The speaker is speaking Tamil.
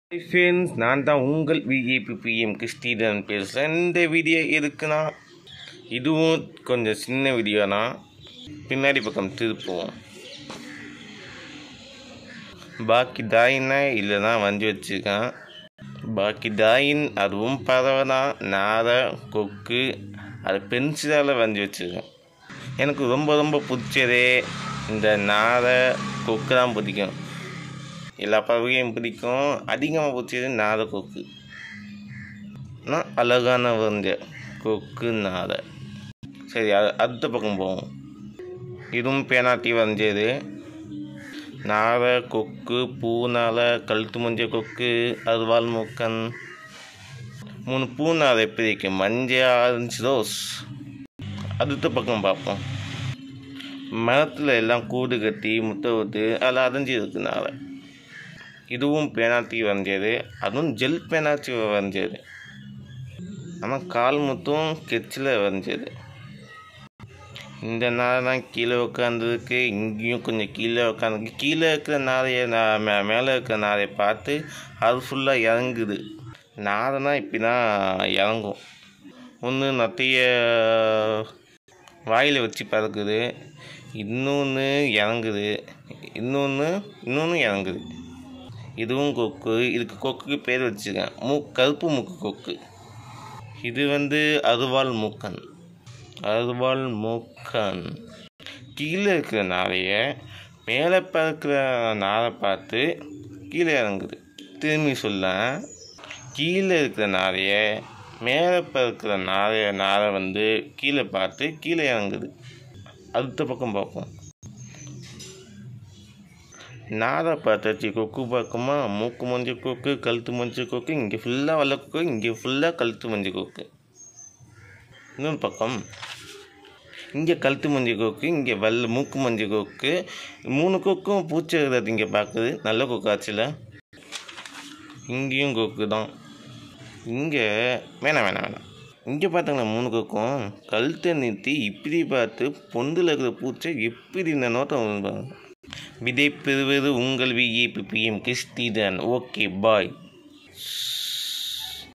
ஹாய் ஃப்ரெண்ட்ஸ் நான் தான் உங்கள் விஏபி பிஎம் கிறிஸ்டிடன் பேசுகிறேன் இந்த வீடியோ எதுக்குன்னா இதுவும் கொஞ்சம் சின்ன வீடியோ தான் பின்னாடி பக்கம் திருப்புவோம் பாக்கி தாயின்னா இல்லை தான் வஞ்சி வச்சுருக்கேன் பாக்கி தாயின் அதுவும் பரவலாம் நாரை கொக்கு அது பென்சிலால் வரைஞ்சி வச்சுருக்கேன் எனக்கு ரொம்ப ரொம்ப பிடிச்சதே இந்த நாரை கொக்கு தான் பிடிக்கும் எல்லா பறவையும் பிடிக்கும் அதிகமாக பிடிச்சது நாரை கொக்கு ஆனால் அழகான வரைஞ்ச கொக்கு நாரை சரி அது அடுத்த பக்கம் போவோம் இதுவும் பேனாட்டி வரைஞ்சது நாரை கொக்கு பூனாலை கழுத்து மஞ்ச கொக்கு அருவாள் மூக்கன் மூணு பூனாலை எப்படி இருக்கு மஞ்சள் ஆரஞ்சு ரோஸ் அடுத்த பக்கம் பார்ப்போம் மரத்தில் எல்லாம் கூடு கட்டி முட்டை விட்டு அதில் அரைஞ்சி இருக்கு நாரை இதுவும் பேனாத்தி வரைஞ்சது அதுவும் ஜெல் பேனாத்தி வரைஞ்சது ஆனால் கால் முத்தும் கெச்சில் வரைஞ்சது இந்த நாரை தான் கீழே உட்காந்துருக்கு இங்கேயும் கொஞ்சம் கீழே உட்காந்துருக்கு கீழே இருக்கிற நாரையை நான் மே மேலே இருக்கிற நாரையை பார்த்து அது ஃபுல்லாக இறங்குது நாரைனா இப்படி தான் இறங்கும் ஒன்று நத்தைய வாயில் வச்சு பறக்குது இன்னொன்று இறங்குது இன்னொன்று இன்னொன்று இறங்குது இதுவும் கொக்கு இதுக்கு கொக்குக்கு பேர் வச்சுருக்கேன் மூ கருப்பு மூக்கு கொக்கு இது வந்து அருவாள் மூக்கன் அருவாள் மூக்கன் கீழே இருக்கிற நாரைய மேலே பறக்கிற நாரை பார்த்து கீழே இறங்குது திரும்பி சொல்ல கீழே இருக்கிற நாரைய மேலே பறக்கிற நாரைய நாரை வந்து கீழே பார்த்து கீழே இறங்குது அடுத்த பக்கம் பார்ப்போம் நாரை பார்த்தாச்சு கொக்கு பார்க்குமா மூக்கு மஞ்ச கொக்கு கழுத்து மஞ்ச கொக்கு இங்கே ஃபுல்லாக வெள்ளை கொக்கு இங்கே ஃபுல்லாக கழுத்து மஞ்ச கொக்கு இன்னொரு பக்கம் இங்கே கழுத்து மஞ்ச கொக்கு இங்கே வெள்ளை மூக்கு மஞ்ச கொக்கு மூணு கொக்கும் பூச்சி இருக்கிறது இங்கே பார்க்குது நல்ல கொக்கு ஆச்சுல இங்கேயும் கொக்கு தான் இங்கே வேணாம் வேணாம் வேணாம் இங்கே பார்த்தாங்களா மூணு கொக்கும் கழுத்தை நிறுத்தி இப்படி பார்த்து பொந்தில் இருக்கிற பூச்சை எப்படி இந்த நோட்டம் பாருங்க விடை பெறுவது உங்கள் விஏபி பிஎம் கிறிஸ்டிடன் ஓகே பாய்